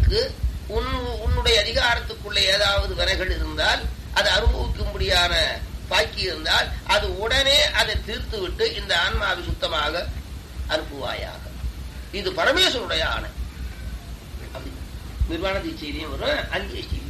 உனக்கு உன் உன்னுடைய அதிகாரத்துக்குள்ள ஏதாவது வினைகள் இருந்தால் அது அனுபவிக்கும்படியான பாக்கி இருந்தால் அது உடனே அதை தீர்த்து விட்டு இந்த ஆன்மாவை சுத்தமாக அனுப்புவாயாக இது பரமேஸ்வருடைய ஆணை அப்படி நிர்வாண தீட்சையிலையும் வரும் அந்தியஷ்டிலையும்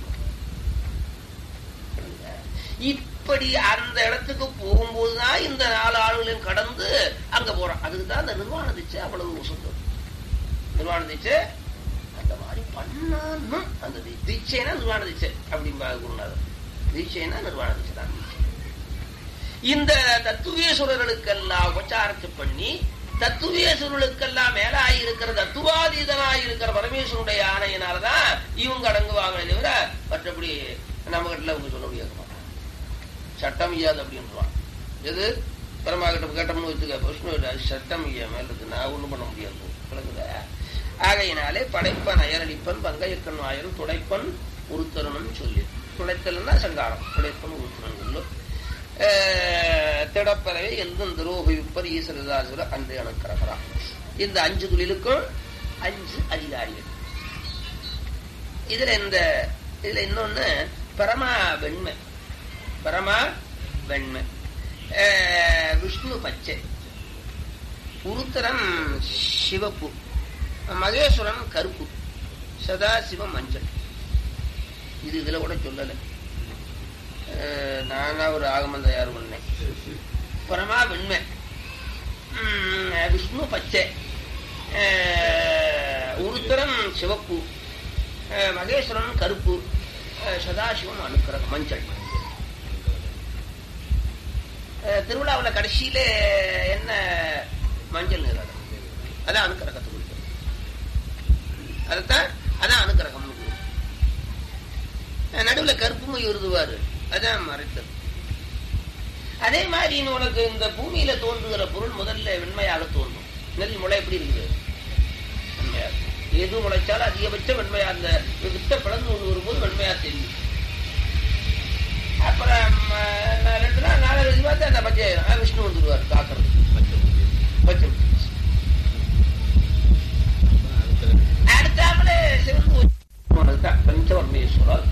வரும் இப்படி அந்த இடத்துக்கு போகும்போதுதான் இந்த நாலு ஆளுகளையும் கடந்து அங்க போறோம் அதுக்கு தான் அந்த நிர்வாண தீட்சை அவ்வளவு உசந்தது நிர்வாண தீட்சை அந்த மாதிரி பண்ணணும் அந்த தீ- தீட்சைனா நிர்வாண தீட்சை அப்படிம்பா குருநாதர் தீட்சைனா நிர்வாண தீட்சை தான் தீட்சை. இந்த தத்துவேஸ்வரர்களுக்கெல்லாம் உபச்சாரத்தை பண்ணி தத்துவேஸ்வரர்களுக்கெல்லாம் மேலாய் இருக்கிற தத்துவாதீதனாய் இருக்கிற பரமேஸ்வருடைய ஆணையினாலதான் இவங்க அடங்குவாங்களே தவிர மற்றபடி நம்ம கிட்ட அவங்க சொல்ல முடியாது மாட்டாங்க சட்டம் ஐயாது அப்படின்றான் எது பரமா கிட்ட கேட்டோம்னு வச்சுக்க விஷ்ணு அது சட்டம் ஐயா மேல இருக்கு நான் ஒண்ணும் பண்ண முடியாது விளங்குதா ஆகையினாலே படைப்பன் அயரளிப்பன் பங்கையக்கன் வாயன் துடைப்பன் உருத்தரனும் சொல்லி துடைத்தல்னா சங்காரம் துடைப்பன் உருத்தரன் சொல்லும் திடப்பறவை எந்த துரோகிப்பர் ஈஸ்வரதாசுர அன்று அணுக்கிறகிறான் இந்த அஞ்சு தொழிலுக்கும் அஞ்சு அதிகாரிகள் இதுல இந்த இதுல இன்னொன்னு பரமா வெண்மை பரமா வெண்மை அஹ், விஷ்ணு பச்சை உருத்தரம் சிவப்பு மகேஸ்வரன் கருப்பு சதாசிவம் மஞ்சள் இது இதுல கூட சொல்லலை அஹ், நானா ஒரு ஆகமம் தயார் பண்ணேன் பரமா வெண்மை உம், விஷ்ணு பச்சை அஹ், உருத்தரம் சிவப்பு அஹ், மகேஸ்வரன் கருப்பு அஹ், சதாசிவம் அனுக்கிரகம் மஞ்சள் அஹ், திருவிழாவுல கடைசியில என்ன மஞ்சள் நிறம் அதான் அனுக்கிரகத்தை குறிக்கும் அதைத்தான் அதான் அனுக்கிரகம் நடுவுல கருப்புமை எழுதுவாரு அதான் மறைத்தது அதே மாதிரி இன்னும் உனக்கு இந்த பூமியில தோன்றுகிற பொருள் முதல்ல வெண்மையாக தோன்றும் நெல் முளை எப்படி இருக்குது வெண்மையா இருக்கும். எது முளைச்சாலும் அதிகபட்ச வெண்மையா அந்த வித்த பிளந்து ஒன்று வரும்போது வெண்மையா தெரியும் அப்புறம் அஹ், நான் ரெண்டு நாள் நாலு இது பார்த்து அந்த பச்சை அஹ், விஷ்ணு வந்துடுவார் காக்கிறது பச்சை அடுத்தாப்புல சிவந்து போனதுதான் பஞ்சவர்மேஸ்வரர்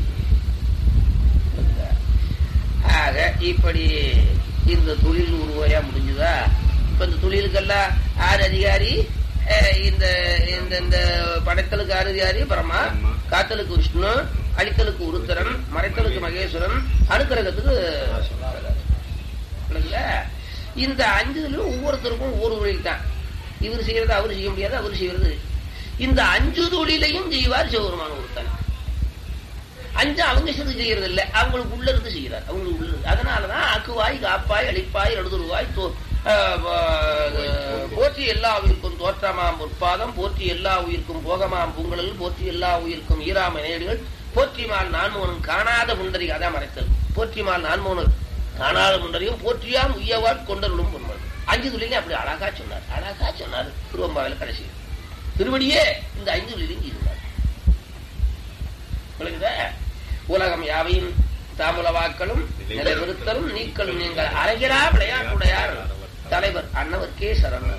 ஆக இப்படி இந்த தொழில் உருவாயா முடிஞ்சுதா இப்ப இந்த தொழிலுக்கெல்லாம் ஆறு அதிகாரி அஹ், இந்த இந்த இந்த படைத்தலுக்கு ஆறு அதிகாரி பரமா காத்தலுக்கு விஷ்ணு அழித்தலுக்கு உருத்தரன் மறைத்தலுக்கு மகேஸ்வரன் அனுக்கிரகத்துக்கு விளங்குதா? இந்த அஞ்சுலையும் ஒவ்வொருத்தருக்கும் ஒவ்வொரு தொழில் தான் இவர் செய்யறது அவர் செய்ய முடியாது அவர் செய்யறது இந்த அஞ்சு தொழிலையும் செய்வார் சிவபெருமான ஒருத்தன் அஞ்சு அவங்க சிறு செய்யறது இல்ல அவங்களுக்கு உள்ள இருந்து செய்கிறார் அவங்களுக்கு உள்ள இருந்து அதனாலதான் ஆக்குவாய் காப்பாய் அழிப்பாய் எழுதுருவாய் தோ- ஆஹ் ஆஹ் போற்றி எல்லா உயிருக்கும் தோற்றமாம் பொற்பாதம் போற்றி எல்லா உயிர்க்கும் போகமாம் பூங்கலில் போற்றி எல்லா உயிர்க்கும் ஈராம நேடுகள் போற்றிமால் நான்மோனும் காணாத புண்டரி அதான் மறைத்தல் போற்றிமால் நான்மோனல் காணாத புண்டரியும் போற்றியாம் உய்யவாட் கொண்டருளும் பொன்மல் அஞ்சு துளிலே அப்படி அழகா சொன்னார் அழகா சொன்னார் திருவம்பாவில கடைசி திருவடியே இந்த ஐந்து துளிலையும் இருந்தார் விளங்குதா உலகம் யாவையும் தாமுலவாக்களும் நிலைநிறுத்தலும் நீக்கலும் நீங்கள் அழகிறா விளையாட்டுடையார் தலைவர் அன்னவர்க்கே சரணம்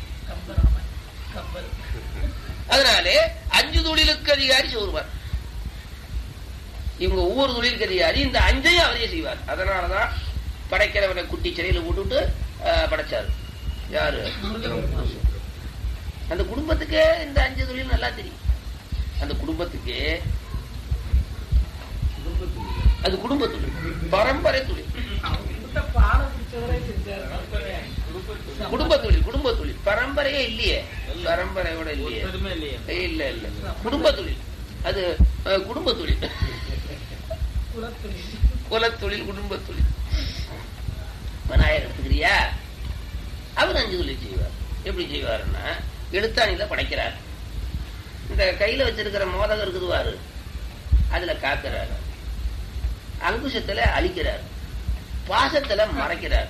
அதனாலே அஞ்சு தொழிலுக்கு அதிகாரி சொல்வார் இவங்க ஒவ்வொரு தொழிலுக்கு அதிகாரி இந்த அஞ்சையும் அவரே செய்வார் அதனாலதான் படைக்கிறவனை குட்டி சிறையில போட்டுட்டு ஆஹ், படைச்சாரு யாரு அந்த குடும்பத்துக்கு இந்த அஞ்சு தொழில் நல்லா தெரியும் அந்த குடும்பத்துக்கு அது குடும்ப தொழில் பரம்பரை தொழில் குடும்ப தொழில் குடும்ப தொழில் பரம்பரையே இல்லையே பரம்பரையோட இல்லையே இல்ல இல்ல குடும்ப தொழில் அது அஹ், குடும்ப தொழில் குலத்தொழில் குடும்ப தொழில் விநாயகர் எடுத்துக்கிறியா அவர் அஞ்சு தொழில் செய்வார் எப்படி செய்வாருன்னா எழுத்தாணியில படைக்கிறார் இந்த கையில வச்சிருக்கிற மோதகம் இருக்குது பாரு அதுல காக்கிறாரு அங்குசத்துல அழிக்கிறார் பாசத்துல மறைக்கிறார்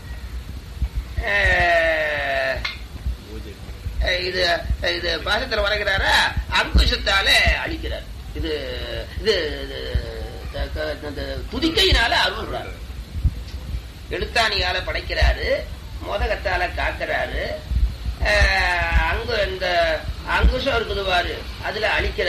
அஹ், அஹ், இது இது பாசத்துல மறைக்கிறாரா அங்குசத்தால அழிக்கிறார் இது இது இது த- க- இந்த துதிக்கையினால அருள்றார் எழுத்தாணியால படைக்கிறாரு மோதகத்தால காக்கிறாரு அஹ், அங்கு இந்த அங்குஷம் இருக்குது பாரு அதுல அழிக்கிறார்